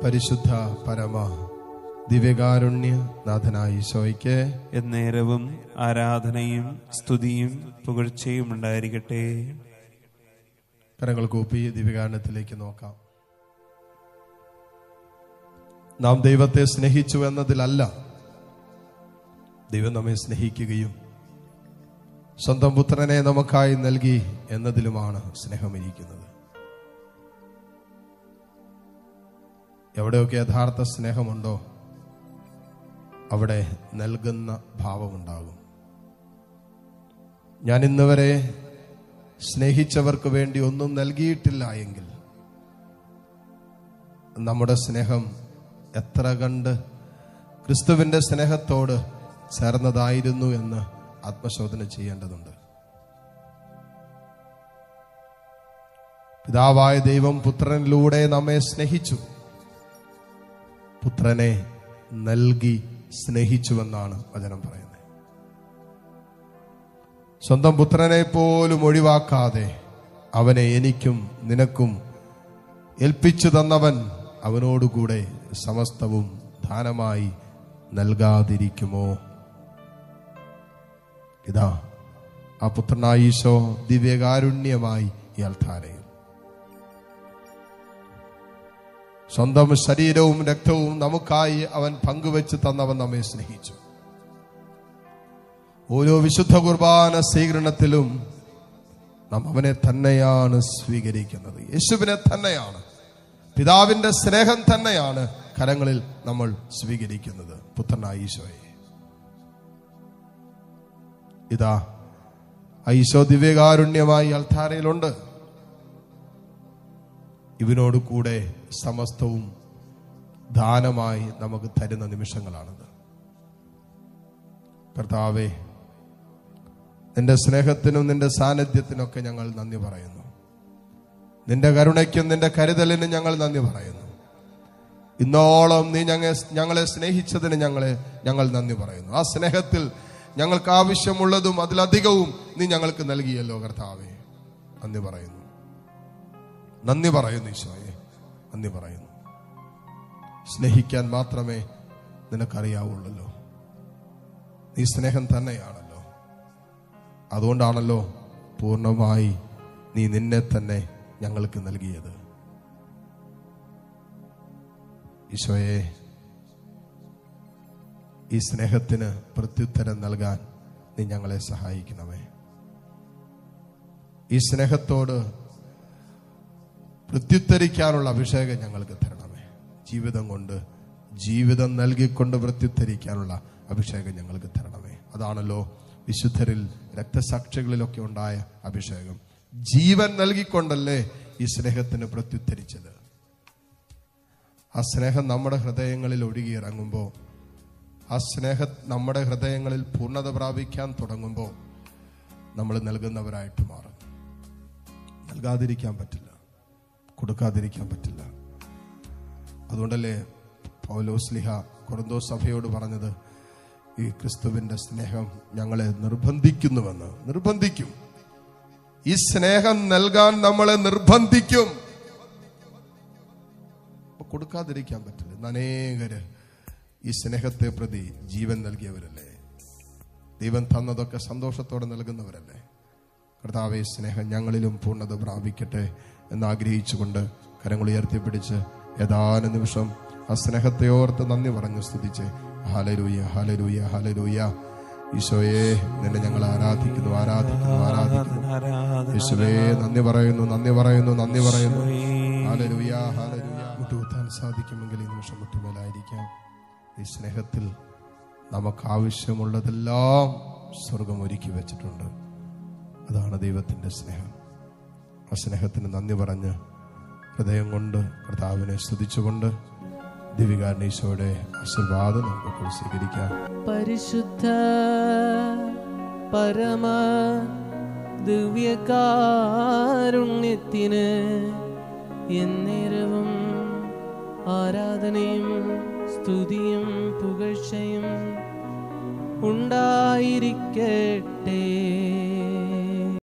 പരിശുദ്ധ പരമ ദിവ്യകാരുണ്യ നാഥനായ ഈശോയ്ക്ക് എന്നേരവും ആരാധനയും സ്തുതിയും പുകഴ്ചയും ഉണ്ടായിരിക്കട്ടെ കരങ്ങൾ കൂപ്പി ദിവ്യകാരണത്തിലേക്ക് നോക്കാം നാം ദൈവത്തെ സ്നേഹിച്ചു എന്നതിലല്ല ദൈവം നമ്മെ സ്നേഹിക്കുകയും സ്വന്തം പുത്രനെ നമുക്കായി നൽകി എന്നതിലുമാണ് സ്നേഹമിരിക്കുന്നത് എവിടെയൊക്കെ യഥാർത്ഥ സ്നേഹമുണ്ടോ അവിടെ നൽകുന്ന ഭാവമുണ്ടാകും ഞാൻ ഇന്നുവരെ സ്നേഹിച്ചവർക്ക് വേണ്ടി ഒന്നും നൽകിയിട്ടില്ല എങ്കിൽ നമ്മുടെ സ്നേഹം എത്ര കണ്ട് ക്രിസ്തുവിന്റെ സ്നേഹത്തോട് ചേർന്നതായിരുന്നു എന്ന് ആത്മശോധന ചെയ്യേണ്ടതുണ്ട് പിതാവായ ദൈവം പുത്രനിലൂടെ നമ്മെ സ്നേഹിച്ചു പുത്രനെ നൽകി സ്നേഹിച്ചുവെന്നാണ് വചനം പറയുന്നത് സ്വന്തം പുത്രനെ പോലും ഒഴിവാക്കാതെ അവനെ എനിക്കും നിനക്കും ഏൽപ്പിച്ചു തന്നവൻ അവനോടുകൂടെ സമസ്തവും ദാനമായി നൽകാതിരിക്കുമോ ഇതാ ആ പുത്രനായ ഈശോ ദിവ്യകാരുണ്യമായി ഈ അൽത്താരയിൽ സ്വന്തം ശരീരവും രക്തവും നമുക്കായി അവൻ പങ്കുവെച്ച് തന്നവൻ നമ്മെ സ്നേഹിച്ചു ഓരോ വിശുദ്ധ കുർബാന സ്വീകരണത്തിലും നാം അവനെ തന്നെയാണ് സ്വീകരിക്കുന്നത് യേശുവിനെ തന്നെയാണ് പിതാവിന്റെ സ്നേഹം തന്നെയാണ് കരങ്ങളിൽ നമ്മൾ സ്വീകരിക്കുന്നത് പുത്രനായ ഈശോയെ ഇതാ ആ ഈശോ ദിവ്യകാരുണ്യമായി അൾത്താരയിലുണ്ട് ഇവനോട് കൂടെ സമസ്തവും ദാനമായി നമുക്ക് തരുന്ന നിമിഷങ്ങളാണിത് കർത്താവേ നിന്റെ സ്നേഹത്തിനും നിന്റെ സാന്നിധ്യത്തിനൊക്കെ ഞങ്ങൾ നന്ദി പറയുന്നു നിന്റെ കരുണയ്ക്കും നിന്റെ കരുതലിനും ഞങ്ങൾ നന്ദി പറയുന്നു ഇന്നോളം നീ ഞങ്ങൾ ഞങ്ങളെ സ്നേഹിച്ചതിന് ഞങ്ങളെ ഞങ്ങൾ നന്ദി പറയുന്നു ആ സ്നേഹത്തിൽ ഞങ്ങൾക്ക് ആവശ്യമുള്ളതും അതിലധികവും നീ ഞങ്ങൾക്ക് നൽകിയല്ലോ കർത്താവേ നന്ദി പറയുന്നു നന്ദി പറയുന്നു ഈശോയെ നന്ദി പറയുന്നു സ്നേഹിക്കാൻ മാത്രമേ നിനക്കറിയാവുള്ളല്ലോ നീ സ്നേഹം തന്നെയാണല്ലോ അതുകൊണ്ടാണല്ലോ പൂർണ്ണമായി നീ നിന്നെ തന്നെ ഞങ്ങൾക്ക് നൽകിയത് ഈശോയെ ഈ സ്നേഹത്തിന് പ്രത്യുത്തരം നൽകാൻ നീ ഞങ്ങളെ സഹായിക്കണമേ ഈ സ്നേഹത്തോട് പ്രത്യുത്തരിക്കാനുള്ള അഭിഷേകം ഞങ്ങൾക്ക് തരണമേ ജീവിതം കൊണ്ട് ജീവിതം നൽകിക്കൊണ്ട് പ്രത്യുത്തരിക്കാനുള്ള അഭിഷേകം ഞങ്ങൾക്ക് തരണമേ അതാണല്ലോ വിശുദ്ധരിൽ രക്തസാക്ഷികളിലൊക്കെ ഉണ്ടായ അഭിഷേകം ജീവൻ നൽകിക്കൊണ്ടല്ലേ ഈ സ്നേഹത്തിന് പ്രത്യുത്തരിച്ചത് ആ സ്നേഹം നമ്മുടെ ഹൃദയങ്ങളിൽ ഒഴുകിയിറങ്ങുമ്പോൾ ആ സ്നേഹം നമ്മുടെ ഹൃദയങ്ങളിൽ പൂർണ്ണത പ്രാപിക്കാൻ തുടങ്ങുമ്പോൾ നമ്മൾ നൽകുന്നവരായിട്ട് മാറും നൽകാതിരിക്കാൻ പറ്റില്ല കൊടുക്കാതിരിക്കാൻ പറ്റില്ല അതുകൊണ്ടല്ലേ പൗലോസ്ലിഹ കൊറന്തോ സഭയോട് പറഞ്ഞത് ഈ ക്രിസ്തുവിന്റെ സ്നേഹം ഞങ്ങളെ നിർബന്ധിക്കുന്നുവെന്ന് നിർബന്ധിക്കും ഈ സ്നേഹം നൽകാൻ നമ്മളെ നിർബന്ധിക്കും അപ്പൊ കൊടുക്കാതിരിക്കാൻ പറ്റില്ല ഇന്ന് അനേകര് ഈ സ്നേഹത്തെ പ്രതി ജീവൻ നൽകിയവരല്ലേ ദൈവം തന്നതൊക്കെ സന്തോഷത്തോടെ നൽകുന്നവരല്ലേ കർത്താവെ സ്നേഹം ഞങ്ങളിലും പൂർണ്ണത പ്രാപിക്കട്ടെ എന്ന് ആഗ്രഹിച്ചുകൊണ്ട് കരങ്ങൾ ഉയർത്തിപ്പിടിച്ച് ഏതാനും നിമിഷം ആ സ്നേഹത്തെ ഓർത്ത് നന്ദി പറഞ്ഞു സ്തുതിച്ച് ഹാലരൂയ ഹാലരൂയ ഹാലരൂയ ഈശോയെ നിന്നെ ഞങ്ങൾ ആരാധിക്കുന്നു ആരാധിക്കുന്നു ആരാധിക്കുന്നു ആരാധന യേശുവേ നന്ദി പറയുന്നു നന്ദി പറയുന്നു നന്ദി പറയുന്നു ഹാലരൂയ ഹാലരൂയ മുട്ടുകുത്താൻ സാധിക്കുമെങ്കിൽ ഈ നിമിഷം മുട്ടുമേലായിരിക്കാം ഈ സ്നേഹത്തിൽ നമുക്ക് ആവശ്യമുള്ളതെല്ലാം സ്വർഗം ഒരുക്കി വെച്ചിട്ടുണ്ട് അതാണ് ദൈവത്തിന്റെ സ്നേഹം ആ സ്നേഹത്തിന് നന്ദി പറഞ്ഞ് ഹൃദയം കൊണ്ട് കർത്താവിനെ സ്തുതിച്ചുകൊണ്ട് ദിവികാരണീശോയുടെ ആശീർവാദം നമുക്ക് സ്വീകരിക്കാം പരിശുദ്ധ പരമ ദിവ്യകാരുണ്യത്തിന് എന്നേരവും ആരാധനയും സ്തുതിയും പുകഴ്ചയും ഉണ്ടായിരിക്കട്ടെ